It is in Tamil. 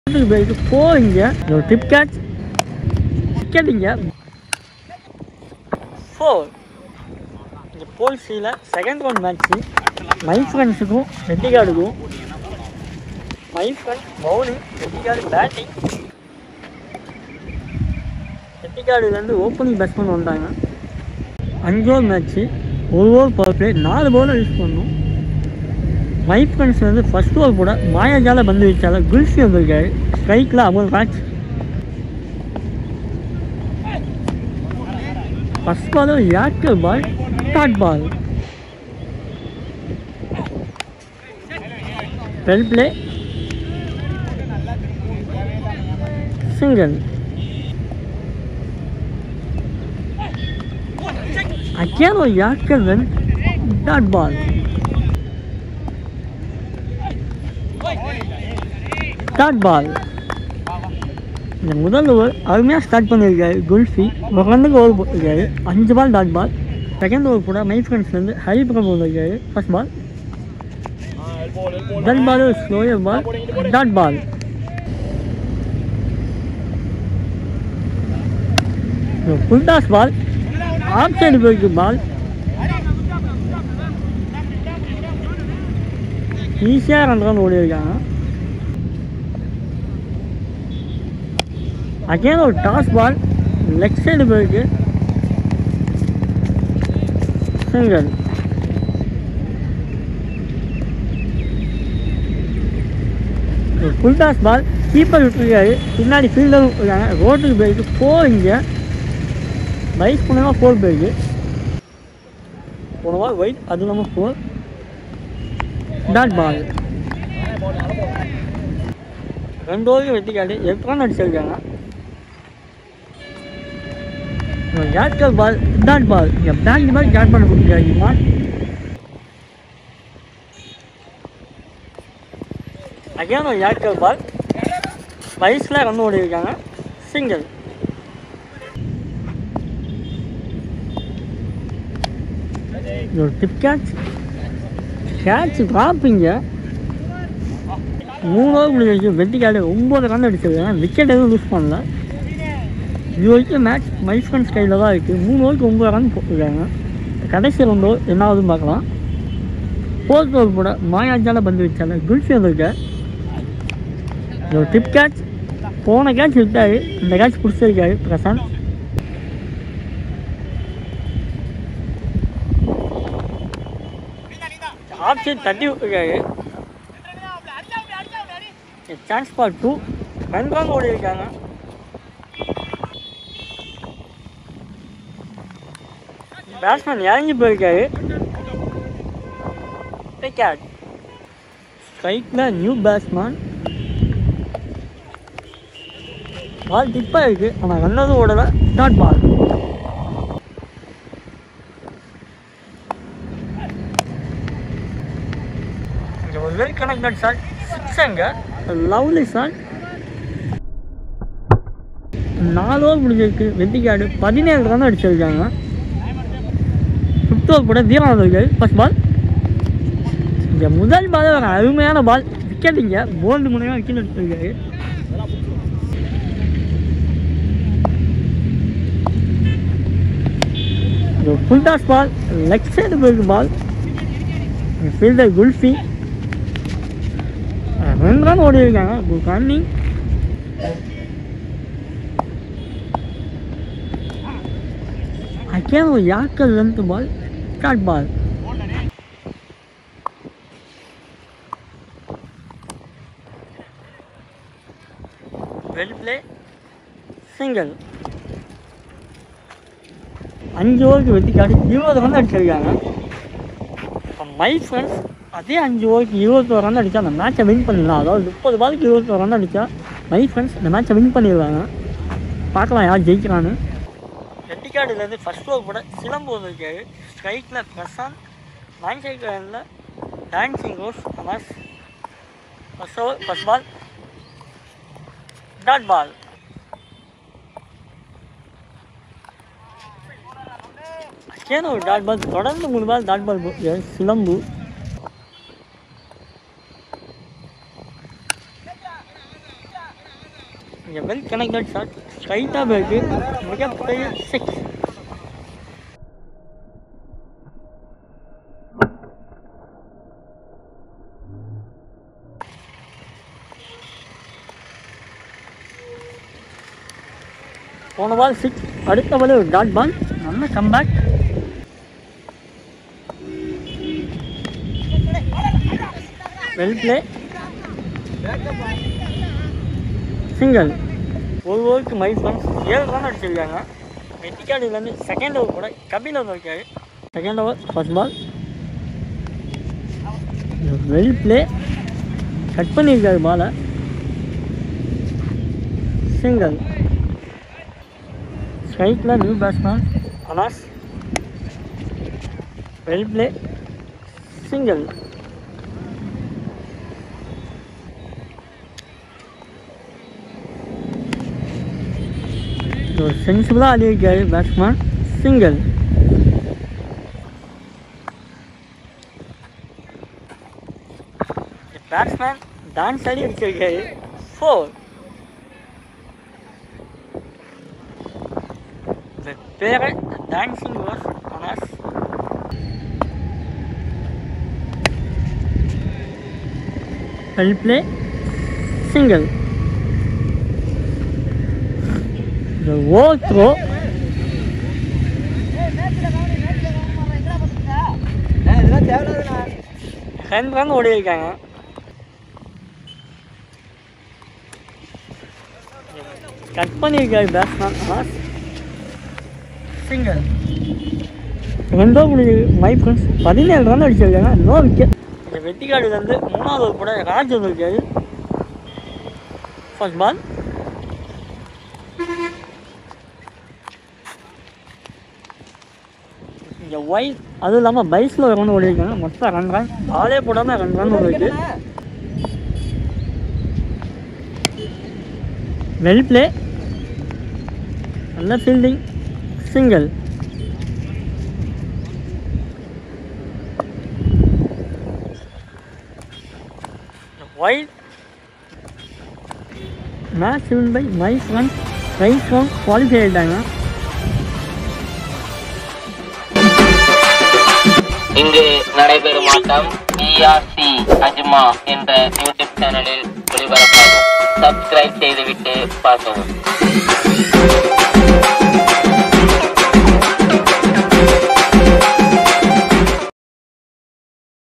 போயிட்டு போவீங்க ஒரு டிப் கேட்ச் கேட்டீங்க ஃபோர் இந்த போல்சியில் செகண்ட் ஒன் மேட்ச்சு மை ஃப்ரெண்ட்ஸுக்கும் ரெட்டிகார்டுக்கும் மை ஃப்ரெண்ட் பவுலிங் ரெட்டிகார்டு பேட்டிங் ரெட்டிகார்டுலேருந்து ஓப்பனிங் பேட்ஸ்மேன் வந்தாங்க அஞ்சு ஓவர் மேட்ச்சு ஒரு ஓவர் பவர் பிளே நாலு பவுலர் யூஸ் பண்ணணும் மை ஃப்ரெண்ட்ஸ் வந்து ஃபர்ஸ்ட் ஓவர் கூட மாயாஜால பந்து வச்சால குல்ஃபி வந்திருக்காரு ஸ்ட்ரைக்கில் அமௌல் match first ball yorker ball dot ball well play single Again a Yorker win dot ball. Dot ball இந்த முதல் ஓவர் அருமையாக ஸ்டார்ட் பண்ணியிருக்காரு குல்ஃபி ஒரு ரன்னுக்கு ஓவர் போட்டிருக்காரு அஞ்சு ball dot ball second over கூட மை ஃப்ரெண்ட்ஸ்லேருந்து ஹரி பிரபு வந்திருக்காரு ஃபர்ஸ்ட் பால் முதல் பால் ஒரு slower ball dot ball full toss ball off side போயிருக்கு பால் ஈஸியாக ரெண்டு ரன் ஓடி இருக்காங்க அகைன் ஒரு டாஸ் பால் லெக் சைடு போயிருக்கு single full toss ball keeper விட்டுருக்காரு பின்னாடி ஃபீல்டரும் இருக்காங்க ரோட்டுக்கு போயிருக்கு போவீங்க பைக் போனவா ஃபோர் போயிருக்கு போனவா ஒயிட் அது இல்லாமல் ஃபோர் டாட் பால் ரெண்டு ஓவருக்கு வெட்டி காட்டு எட்டு ரன் அடிச்சிருக்காங்க யாட்கர் பால் டாட் பால் இங்கே பேங்க் பால் கேட் பண்ண கொடுத்துருக்காங்க அகைன் ஒரு யாட்கர் பால் வயசில் ரன் ஓடி இருக்காங்க சிங்கிள் ஒரு டிப் கேட்ச் கேட்ச் ட்ராப்பிங்க மூணு ஓவர் முடிஞ்சிருச்சு வெட்டி காடு ஒம்பது ரன் அடிச்சிருக்காங்க விக்கெட் எதுவும் லூஸ் பண்ணல இது வரைக்கும் மேட்ச் மை ஃப்ரெண்ட்ஸ் கையில் தான் இருக்குது மூணு ஓவருக்கு ஒம்பது ரன் போட்டிருக்காங்க கடைசி ரெண்டு ஓவர் என்ன ஆகுதுன்னு பார்க்கலாம் ஃபோர்த் ஓவர் கூட மாயாஜால பந்து வச்சால குல்ஃபி வந்திருக்க ஒரு டிப் கேட்ச் போன கேட்ச் விட்டாரு இந்த கேட்ச் பிடிச்சிருக்காரு பிரசாந்த் ஆஃப் சைட் தட்டி விட்டுருக்காரு chance for two run run ஓடி இருக்காங்க பேட்ஸ்மேன் இறங்கி போயிருக்காரு விக்கெட் ஸ்ட்ரைக்கில் நியூ பேட்ஸ்மேன் பால் டிப்பாக இருக்குது ஆனால் ரன்னதும் ஓடலை டாட் பால் இங்கே ஒரு வெல் கனெக்டட் ஷாட் சிக்ஸங்க லவ்லி ஷாட் நாலு ஓவர் முடிஞ்சிருக்கு வெட்டிக்காடு பதினேழு ரன் அடிச்சிருக்காங்க ஃபிஃப்த் ஓவர் கூட தீரம் வந்திருக்கு ஃபர்ஸ்ட் பால் இங்கே முதல் பால் ஒரு அருமையான பால் விக்கெட் இங்கே போல்டு முனையாக கீழே எடுத்துருக்காரு full toss ball leg side போயிருக்கு பால் ஃபீல்டர் குல்ஃபி ரெண்டு ரன் ஓடி இருக்காங்க குட் ரன்னிங் அகேன் ஒரு yorker length ball short ball well play single அஞ்சு ஓவருக்கு வெட்டி காட்டி இருபது ரன் அடிச்சிருக்காங்க மை ஃப்ரெண்ட்ஸ் அதே அஞ்சு ஓவருக்கு இருபத்தோரு ரன் அடித்தா அந்த மேட்சை வின் பண்ணிடலாம் அதாவது முப்பது பாலுக்கு இருபத்தோரு ரன் அடித்தா மை ஃப்ரெண்ட்ஸ் இந்த மேட்சை வின் பண்ணிடுவாங்க பார்க்கலாம் யார் ஜெயிக்கிறான்னு ரெட்டிக்காடுலேருந்து ஃபஸ்ட் ஓவர் கூட சிலம்பு வந்திருக்காரு ஸ்ட்ரைக்கில் பிரசாந்த் மேன்சேக்கரில் டான்சிங் ரோஸ் அமாஸ் first over first ball dot ball again ஒரு டாட் பால் தொடர்ந்து மூணு பால் டாட் பால் போட்டிருக்காரு சிலம்பு இங்கே வெல் கனெக்டட் ஷாட் ஸ்ட்ரைட்டாக போயிருக்கு மிகப்பெரிய சிக்ஸ் போன பால் சிக்ஸ் அடுத்த பால் ஒரு டாட் பால் நல்ல கம்பேக் வெல் பிளே சிங்கிள் ஒரு ஓவருக்கு மை ஃப்ரெண்ட்ஸ் ஏழு ரன் அடிச்சிருக்காங்க வெட்டிக்காடுலேருந்து செகண்ட் ஓவர் கூட கபில் ஓவர் இருக்காரு second over first ball well play cut பண்ணியிருக்காரு பாலை சிங்கிள் ஸ்ட்ரைட்டில் new batsman Anas well play single ஒரு சென்சிபிளாக ஆடி இருக்காரு பேட்ஸ்மேன் சிங்கிள் பேட்ஸ்மேன் டான்ஸ் ஆடி அடிச்சிருக்காரு four The parent dancing was on us. Well play, single. The wall throw, ரெண்டு ரன் ஓடி இருக்காங்க கட் பண்ணியிருக்காரு பேட்ஸ்மேன் ஆனால் சிங்கிள் ரெண்டோ முடிஞ்சு மை ஃப்ரெண்ட்ஸ் பதினேழு ரன் அடிச்சிருக்காங்க நோ விக்கெட் இந்த வெட்டிக்காடுலேருந்து மூணாவது over கூட ராஜ் வந்திருக்காரு ஃபர்ஸ்ட் பால் இங்கே ஒய் அதுவும் இல்லாமல் பைஸில் ஒரு ரன் ஓடிருக்காங்க மொத்தம் ரெண்டு ரன் ஆளே போடாமல் ரெண்டு ரன் ஓடிருக்கு வெல் பிளே நல்ல fielding single wide match win by my friend right round qualify ஆகிட்டாங்க இங்கு நடைபெறும் ஆட்டம் பிஆர்சி அஜ்மா என்ற யூடியூப் சேனலில் ஒளிபரப்பாகும் சப்ஸ்கிரைப் செய்துவிட்டு பார்க்கவும்